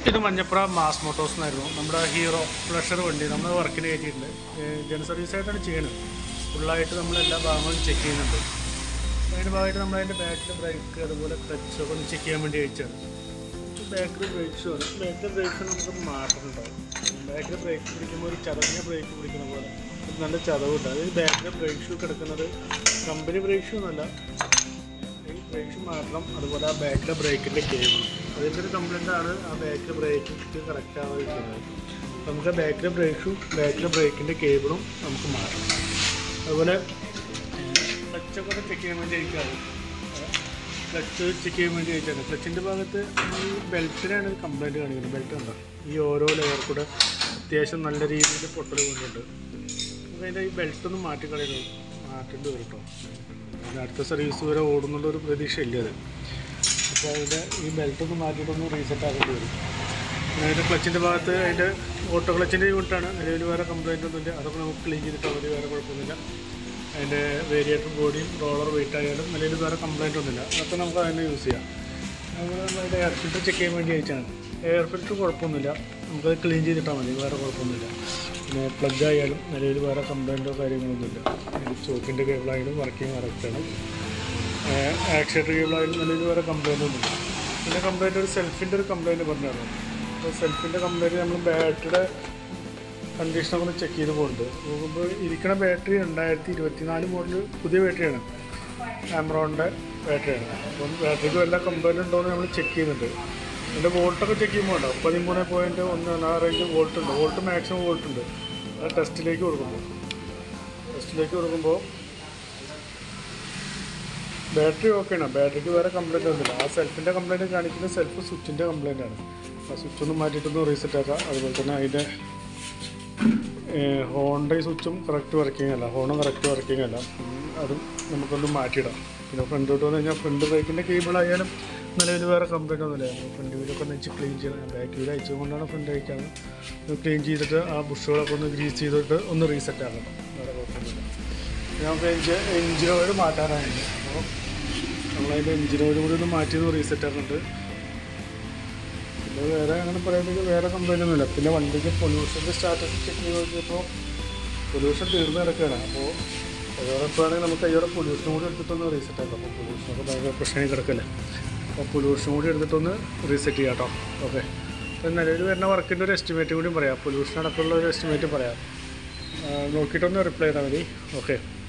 ഇത് Manjappura mass Motors എന്നായിരുന്നു നമ്മുടെ ഹീറോ പ്ലഷർ വണ്ടി നമ്മൾ വർക്കിന് കയറ്റിയിട്ടുണ്ട് ജന സർവീസ് ആയിട്ടാണ് ചെയ്യുന്നത് ഫുള്ളായിട്ട് നമ്മൾ എല്ലാ ഭാഗങ്ങളും ചെക്ക് ചെയ്യുന്നുണ്ട് അതിൻ്റെ ഭാഗമായിട്ട് നമ്മൾ അതിൻ്റെ ബാക്കിൽ ബ്രേക്ക് അതുപോലെ ക്ലച്ചൊക്കെ ഒന്ന് ചെക്ക് ചെയ്യാൻ വേണ്ടി അയച്ചാണ് ബാക്കിൽ ബ്രേക്സുമാണ് ബാക്കിൽ ബ്രേക്സ് നമുക്ക് മാറ്റമുണ്ടാവും ബാക്കിൽ ബ്രേക്ക് പിടിക്കുമ്പോൾ ഒരു ചതഞ്ഞ ബ്രേക്ക് പിടിക്കുന്ന പോലെ ഒരു നല്ല ചതവുണ്ട് അതായത് ബാക്കിൽ ബ്രേക്ക് ഷൂ കിടക്കുന്നത് കമ്പനി ബ്രേക്ക് ഷൂ എന്നല്ല ഈ ബ്രേക്ക് ഷൂ മാറ്റണം അതുപോലെ ആ ബാക്കിലെ ബ്രേക്കിൻ്റെ കേബിൾ അതിൻ്റെ ഒരു കംപ്ലൈൻ്റ് ആണ് ആ ബാക്കിലെ ബ്രേക്ക് കറക്റ്റ് ആവാതിരിക്കുന്നത് നമുക്ക് ബാക്കിലെ ബ്രേക്ക് ഷൂ ബാക്കിലെ ബ്രേക്കിൻ്റെ കേബിളും നമുക്ക് മാറ്റണം അതുപോലെ ക്ലച്ചൊക്കെ ചെക്ക് ചെയ്യാൻ വേണ്ടി അയക്കാറ് ക്ലച്ച് ചെക്ക് ചെയ്യാൻ വേണ്ടി അയച്ചാണ് ക്ലച്ചിൻ്റെ ഭാഗത്ത് ഈ ബെൽറ്റിനാണ് കംപ്ലൈൻറ്റ് കാണിക്കുന്നത് ബെൽറ്റ് ഉണ്ടോ ഈ ഓരോ ലെയർ കൂടെ അത്യാവശ്യം നല്ല രീതിയിൽ പൊട്ടൽ കൊണ്ടുണ്ട് നമുക്ക് അതിൻ്റെ ഈ ബെൽറ്റ് ഒന്ന് മാറ്റി കളയുന്നത് മാറ്റേണ്ടി വരും കേട്ടോ അതിന് അടുത്ത സർവീസ് വരെ ഓടുന്നുള്ള ഒരു പ്രതീക്ഷയില്ല അത് അപ്പോൾ അതിൻ്റെ ഈ ബെൽറ്റ് ഒന്ന് മാറ്റിയിട്ടൊന്ന് റീസെറ്റ് ആക്കേണ്ടി വരും പിന്നെ അതിൻ്റെ ക്ലച്ചിൻ്റെ ഭാഗത്ത് അതിൻ്റെ ഓട്ടോ ക്ലച്ചിൻ്റെ യൂണിറ്റാണ് നിലവിൽ വേറെ കംപ്ലൈൻ്റ് ഒന്നുമില്ല അതൊക്കെ നമുക്ക് ക്ലീൻ ചെയ്തിട്ടാൽ മതി വേറെ കുഴപ്പമൊന്നുമില്ല അതിൻ്റെ വേരിയേറ്റർ ബോഡിയും റോളർ വെയിറ്റ് ആയാലും നിലവിൽ വേറെ കംപ്ലൈൻ്റ് ഒന്നുമില്ല അതൊക്കെ നമുക്ക് അതിനെ യൂസ് ചെയ്യാം അതുപോലെ നമ്മൾ അതിൻ്റെ എയർ ഫിൽറ്റർ ചെക്ക് ചെയ്യാൻ വേണ്ടി അയച്ചാണ് എയർ ഫിൽറ്റർ കുഴപ്പമൊന്നുമില്ല നമുക്കത് ക്ലീൻ ചെയ്തിട്ടാൽ മതി വേറെ കുഴപ്പമൊന്നുമില്ല പിന്നെ പ്ലഗ് ആയാലും നിലവിൽ വേറെ കംപ്ലൈൻറ്റോ കാര്യങ്ങളൊന്നുമില്ല ചോക്കിൻ്റെ കേബിളായാലും വർക്കിംഗ് കറക്റ്റാണ് ആക്സിഡൻറ്റ് കേബിളായാലും നിലവിൽ വേറെ കംപ്ലൈൻ്റ് ഒന്നുമില്ല പിന്നെ കംപ്ലൈൻറ്റ് ഒരു സെൽഫിൻ്റെ ഒരു കംപ്ലൈൻറ്റ് പറഞ്ഞായിരുന്നു അപ്പോൾ സെൽഫിൻ്റെ കംപ്ലൈൻറ്റ് നമ്മൾ ബാറ്ററിയുടെ കണ്ടീഷൻ ഒന്ന് ചെക്ക് ചെയ്ത് പോകുന്നുണ്ട് നോക്കുമ്പോൾ ഇരിക്കുന്ന ബാറ്ററി രണ്ടായിരത്തി ഇരുപത്തിനാല് മോഡൽ പുതിയ ബാറ്ററിയാണ് ആമറോണിൻ്റെ ബാറ്ററിയാണ് അപ്പം ബാറ്ററിക്ക് വല്ല കംപ്ലൈൻറ്റ് ഉണ്ടോ എന്ന് നമ്മൾ ചെക്ക് ചെയ്യുന്നുണ്ട് അതിൻ്റെ വോൾട്ടൊക്കെ ചെക്ക് ചെയ്യുമ്പോൾ ഉണ്ടാവും പതിമൂന്ന് പോയിൻറ്റ് ഒന്ന് ആ റേഞ്ച് വോൾട്ട് ഉണ്ട് വോൾട്ട് മാക്സിമം വോൾട്ട് ഉണ്ട് അത് ടെസ്റ്റിലേക്ക് കൊടുക്കുമ്പോൾ ടെസ്റ്റിലേക്ക് കൊടുക്കുമ്പോൾ ബാറ്ററി ഓക്കെയാണ് ബാറ്ററിക്ക് വേറെ കംപ്ലൈൻറ്റ് ഒന്നുമില്ല ആ സെൽഫിൻ്റെ കംപ്ലൈൻറ്റ് കാണിക്കുന്നത് സെൽഫ് സ്വിച്ചിൻ്റെ കംപ്ലൈൻ്റ് ആണ് ആ സ്വിച്ച് ഒന്ന് മാറ്റിയിട്ടൊന്ന് റീസെറ്റ് ആക്കാം അതുപോലെ തന്നെ അതിൻ്റെ ഹോണിൻ്റെ സ്വിച്ചും കറക്റ്റ് വർക്കിംഗ് അല്ല ഹോണും കറക്റ്റ് വർക്കിംഗ് അല്ല ഉം, അതും നമുക്കൊന്ന് മാറ്റിയിടാം പിന്നെ ഫ്രണ്ടോട്ട് വന്നു കഴിഞ്ഞാൽ ഫ്രണ്ട് ബ്രേക്കിൻ്റെ കേബിൾ ആയാലും നിലവിൽ വേറെ കംപ്ലൈൻറ്റ് ഒന്നുമില്ല ഫ്രണ്ട് വീലൊക്കെ ഒന്ന് വെച്ച് ക്ലീൻ ചെയ്യണം ബാക്ക് വീൽ അയച്ചത് കൊണ്ടാണ് ഫ്രണ്ട് അയക്കാണ് ക്ലീൻ ചെയ്തിട്ട് ആ ബുഷുകളൊക്കെ ഒന്ന് ഗ്രീസ് ചെയ്തിട്ട് ഒന്ന് റീസെറ്റ് ആക്കണം വേറെ കുഴപ്പമൊന്നുമില്ല നമുക്ക് എഞ്ചിൻ എഞ്ചിൻ ഓയിൽ മാറ്റാനായിട്ട് അപ്പോൾ നമ്മളതിൻ്റെ എഞ്ചിൻ ഓയിൽ കൂടി ഒന്ന് മാറ്റി ഒന്ന് റീസെറ്റ് ആക്കുന്നുണ്ട് പിന്നെ വേറെ അങ്ങനെ പറയുന്നത് വേറെ കംപ്ലൈൻ്റ് ഒന്നുമില്ല പിന്നെ വണ്ടിക്ക് പൊല്യൂഷൻ്റെ സ്റ്റാറ്റസ് ചെക്ക് ചെയ്ത് നോക്കിയപ്പോൾ പൊല്യൂഷൻ തീർന്നു കിടക്കുകയാണ് അപ്പോൾ അതോടൊപ്പമാണെങ്കിൽ നമുക്ക് അയ്യോടെ പൊല്യൂഷൻ കൂടി എടുത്തിട്ടൊന്ന് റീസെറ്റ് ആക്കാം അപ്പോൾ പൊല്യൂഷനൊക്കെ ഭയങ്കര പ്രശ്നമായി കിടക്കില്ല അപ്പോൾ പൊല്യൂഷൻ കൂടി എടുത്തിട്ടൊന്ന് റീസെറ്റ് ചെയ്യാം കേട്ടോ ഓക്കെ അപ്പോൾ നിലവിൽ വരുന്ന വർക്കിൻ്റെ ഒരു എസ്റ്റിമേറ്റ് കൂടി പറയാം പൊല്യൂഷൻ അടക്കമുള്ള ഒരു എസ്റ്റിമേറ്റ് പറയാം ആ, നോക്കിയിട്ടൊന്ന് റിപ്ലൈ ചെയ്താൽ മതി ഓക്കെ